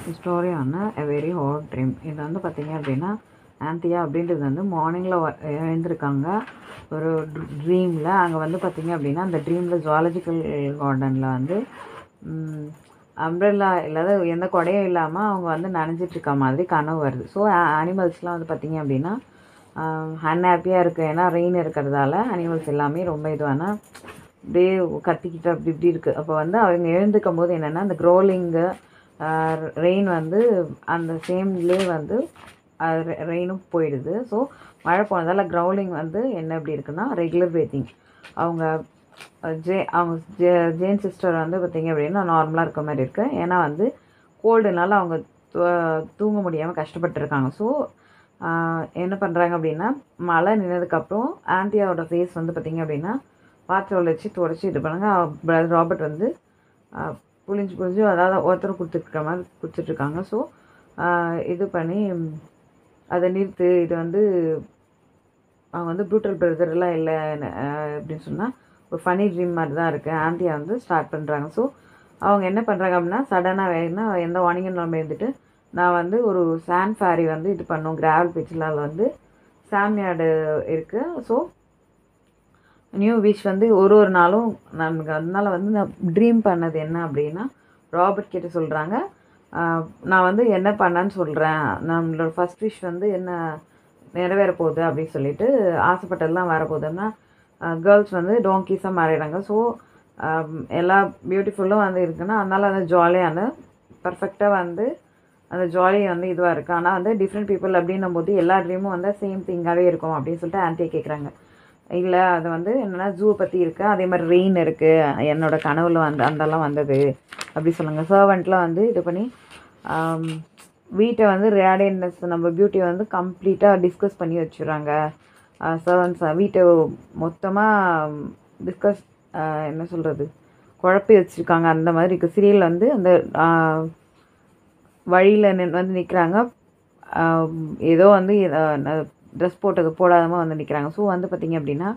story ஆன a very hot dream இது வந்து பார்த்தீங்க அப்படின்னா ஆந்தியா அப்படின்றது வந்து மார்னிங்கில் எழுந்திருக்காங்க ஒரு ட்ரீமில் அங்கே வந்து பார்த்தீங்க அப்படின்னா அந்த ட்ரீமில் ஜுவாலஜிக்கல் கார்டனில் வந்து அம்ப்ரெல்லா இல்லாத எந்த குடையும் இல்லாமல் அவங்க வந்து நனைஞ்சிட்டு இருக்க மாதிரி கனவு வருது ஸோ அனிமல்ஸ்லாம் வந்து பார்த்தீங்க அப்படின்னா அன்ஹாப்பியாக இருக்குது ஏன்னா ரெயின் இருக்கிறதால அனிமல்ஸ் எல்லாமே ரொம்ப இதுவான அப்படியே கத்திக்கிட்டு அப்படி இப்படி இருக்குது அப்போ வந்து அவங்க எழுந்துக்கும் போது என்னென்னா அந்த க்ரோலிங்கு ரெயின் வந்து அந்த சேம்லேயே வந்து ரெயினும் போயிடுது ஸோ மழை போனதால் க்ரௌலிங் வந்து என்ன எப்படி இருக்குன்னா ரெகுலர் பிரீத்திங் அவங்க ஜே அவங்க ஜே ஜேன் சிஸ்டர் வந்து பார்த்திங்க அப்படின்னா நார்மலாக இருக்க மாதிரி இருக்குது ஏன்னா வந்து கோல்டுனால அவங்க தூ- தூங்க முடியாமல் கஷ்டப்பட்டுருக்காங்க ஸோ என்ன பண்ணுறாங்க அப்படின்னா மழை நின்னதுக்கப்புறம் ஆந்தியாவோட ஃபேஸ் வந்து பார்த்திங்க அப்படின்னா பாத்திரம் வச்சு துடைச்சி இது பண்ணுங்க பிரதர் ராபர்ட் வந்து ஆஹ், புளிஞ்சு புளிஞ்சு அதாவது ஒருத்தர் கொடுத்துருக்க மாதிரி கொடுத்துட்ருக்காங்க ஸோ இது பண்ணி ம், அதை நிறுத்து இது வந்து அவங்க வந்து ப்ரூட்டல் பிரதர்லாம் இல்லை அப்படின்னு சொன்னால் ஒரு ஃபனி ட்ரீம் மாதிரி தான் இருக்குது ஆந்தியா வந்து ஸ்டார்ட் பண்ணுறாங்க ஸோ அவங்க என்ன பண்ணுறாங்க அப்படின்னா சடனாக வேணும்னா எந்த வார்னிங்கும் இல்லாமல் இருந்துட்டு நான் வந்து ஒரு சாண்ட் ஃபேரி வந்து இது பண்ணோம் கிராவல் பிச்சில் வந்து சாமியாடு இருக்குது ஸோ நியூ விஷ் வந்து ஒரு ஒரு நாளும் நமக்கு அதனால வந்து நான் ட்ரீம் பண்ணது என்ன அப்படின்னா ராபர்ட் கிட்ட சொல்கிறாங்க நான் வந்து என்ன பண்ணேன்னு சொல்கிறேன் நம்மளோட ஃபர்ஸ்ட் விஷ் வந்து என்ன நிறைவேற போகுது அப்படின்னு சொல்லிட்டு ஆசைப்பட்டதெல்லாம் வரப்போகுதுன்னா கேர்ள்ஸ் வந்து டோங்கீஸாக மாறிடுறாங்க ஸோ எல்லா பியூட்டிஃபுல்லும் வந்து இருக்குன்னா அதனால அந்த ஜாலியான பர்ஃபெக்டாக வந்து அந்த ஜாலி வந்து இதுவாக இருக்குது ஆனால் வந்து டிஃப்ரெண்ட் பீப்புள் அப்படின்னும் போது எல்லா ட்ரீமும் வந்து சேம் திங்காகவே இருக்கும் அப்படின்னு சொல்லிட்டு ஆன்ட்டியை கேட்குறாங்க இல்லை அது வந்து என்னென்னா ஜூ பற்றி இருக்குது அதே மாதிரி ரெயின் இருக்குது என்னோட கனவுல வந்து அந்தெல்லாம் வந்தது அப்படி சொல்லுங்க சர்வெண்ட்லாம் வந்து இது பண்ணி ஆம், வீட்டை வந்து ரேடியன்ஸ் நம்ம பியூட்டியை வந்து கம்ப்ளீட்டாக டிஸ்கஸ் பண்ணி வச்சுறாங்க சர்வன்ஸ் வீட்டை மொத்தமாக டிஸ்கஸ் என்ன சொல்கிறது குழப்பி வச்சுருக்காங்க அந்த மாதிரி இருக்குது சீரியல் வந்து அந்த வழியில் நின் வந்து நிற்கிறாங்க ஏதோ வந்து ட்ரெஸ் போட்டது போடாதமாக வந்து நிற்கிறாங்க ஸோ வந்து பார்த்திங்க அப்படின்னா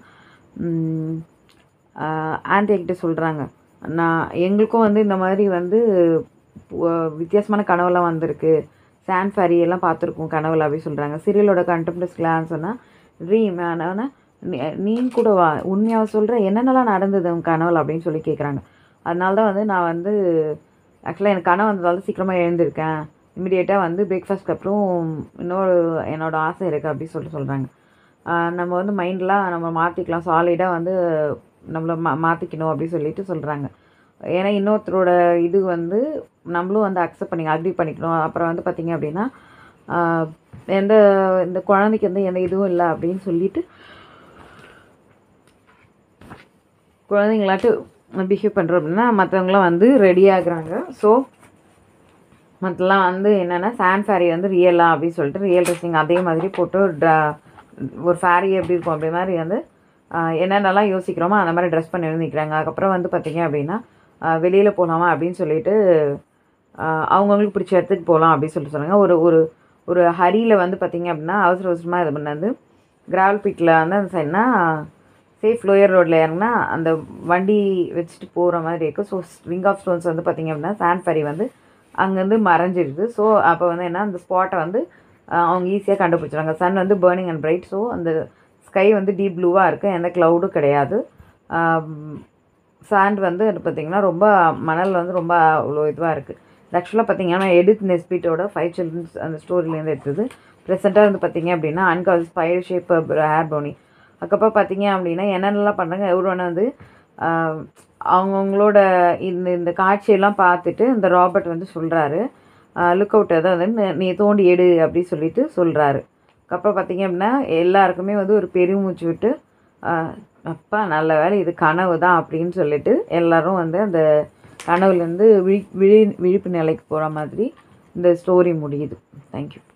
ஆன்டி கிட்ட சொல்கிறாங்க நான் எங்களுக்கும் வந்து இந்த மாதிரி வந்து பு- வித்தியாசமான கனவுலாம் வந்திருக்கு சாண்ட் ஃபேரி எல்லாம் பார்த்துருக்கோம் கனவுல அப்படி சொல்கிறாங்க சீரியலோட கண்டெம்டஸ் கிளான்னு சொன்னால் ட்ரீம் ஆனால் நீ கூட வா உண்மையாக சொல்கிற என்னென்னலாம் நடந்தது உன் கனவுல அப்படின்னு சொல்லி கேட்குறாங்க அதனால தான் வந்து நான் வந்து ஆக்சுவலாக எனக்கு கனவு வந்ததால சீக்கிரமாக எழுந்திருக்கேன் இமிடியேட்டாக வந்து பிரேக்ஃபாஸ்ட்க்கு அப்புறம் இன்னொரு என்னோட ஆசை இருக்குது அப்படின்னு சொல்லிட்டு சொல்கிறாங்க நம்ம வந்து மைண்ட்லாம் நம்ம மாற்றிக்கலாம் சாலிடாக வந்து நம்மளை மா மாற்றிக்கணும் அப்படின்னு சொல்லிட்டு சொல்கிறாங்க ஏன்னா இன்னொருத்தரோட இது வந்து நம்மளும் வந்து அக்செப்ட் பண்ணி அக்ரி பண்ணிக்கணும் அப்புறம் வந்து பார்த்திங்க அப்படின்னா ஆஹ், எந்த இந்த குழந்தைக்கு வந்து எந்த இதுவும் இல்லை அப்படின்னு சொல்லிட்டு குழந்தைங்களாட்டு பிஹேவ் பண்ணுறோம் அப்படின்னா மற்றவங்களாம் வந்து ரெடி ஆகுறாங்க ஸோ மற்றலாம் வந்து என்னென்னா சாண்ட் ஃபேரி வந்து ரியலா அப்படின்னு சொல்லிட்டு ரியல் ட்ரெஸ்ஸிங் அதே மாதிரி போட்டு ட்ர- ஒரு ஃபேரி எப்படி இருக்கும் அப்படி மாதிரி வந்து ஆஹ், என்னென்னலாம் யோசிக்கிறோமோ அந்த மாதிரி ட்ரெஸ் பண்ணி வந்து நிற்கிறாங்க அதுக்கப்புறம் வந்து பார்த்தீங்க அப்படின்னா வெளியில் போகலாமா அப்படின்னு சொல்லிட்டு ஆஹ், அவங்கவங்களுக்கு பிடிச்ச இடத்துக்கு போகலாம் அப்படின்னு சொல்லிட்டு சொன்னாங்க ஒரு ஒரு ஒரு ஹரியில் வந்து பார்த்தீங்க அப்படின்னா அவசர அவசரமாக இது பண்ணது கிராவல் பீட்டில் வந்து அந்த சைட்னா சேஃப் லோயர் ரோட்டில் இறங்கினா அந்த வண்டி வச்சுட்டு போகிற மாதிரி இருக்குது ஸோ ரிங் ஆஃப் ஸ்டோன்ஸ் வந்து பார்த்திங்க அப்படின்னா சாண்ட் ஃபெரி வந்து அங்கேருந்து மறைஞ்சிருது ஸோ அப்போ வந்து என்ன அந்த ஸ்பாட்டை வந்து அஹ், அவங்க ஈஸியாக கண்டுபிடிச்சிடுறாங்க சன் வந்து பேர்னிங் அண்ட் பிரைட் ஸோ அந்த ஸ்கை வந்து டீப் ப்ளூவாக இருக்குது எந்த க்ளவுடும் கிடையாது சாண்ட் வந்து பார்த்திங்கன்னா ரொம்ப மணல் வந்து ரொம்ப அவ்வளோ இதுவாக இருக்குது ஆக்சுவலாக பார்த்தீங்கன்னா எடித் நெஸ்பிட்டோட ஃபைவ் சில்ட்ரன்ஸ் அந்த ஸ்டோரியிலேருந்து எடுத்தது ப்ரெசென்ட்டாக வந்து பார்த்தீங்க அப்படின்னா அன்கால் ஸ்பைர் ஷேப் ஹேர் போனி அதுக்கப்புறம் பார்த்தீங்க அப்படின்னா என்னென்னலாம் பண்ணுறாங்க எவ்வளோன்னு வந்து ஆஹ், அவங்கவுங்களோட இந்த இந்த காட்சியெல்லாம் பார்த்துட்டு இந்த ராபர்ட் வந்து சொல்கிறாரு லுக் அவுட் அதாவது நீ- நீ தோண்டி எடு அப்படி சொல்லிட்டு சொல்கிறாரு அதுக்கப்புறம் பார்த்தீங்க அப்படின்னா எல்லாருக்குமே வந்து ஒரு பெருமூச்சு விட்டு ஆஹ், அப்பா நல்ல வேலை இது கனவு தான் அப்படின்னு சொல்லிட்டு எல்லாரும் வந்து அந்த கனவுலேருந்து விழி விழி விழிப்பு நிலைக்கு போகிற மாதிரி இந்த ஸ்டோரி முடியுது தேங்க்யூ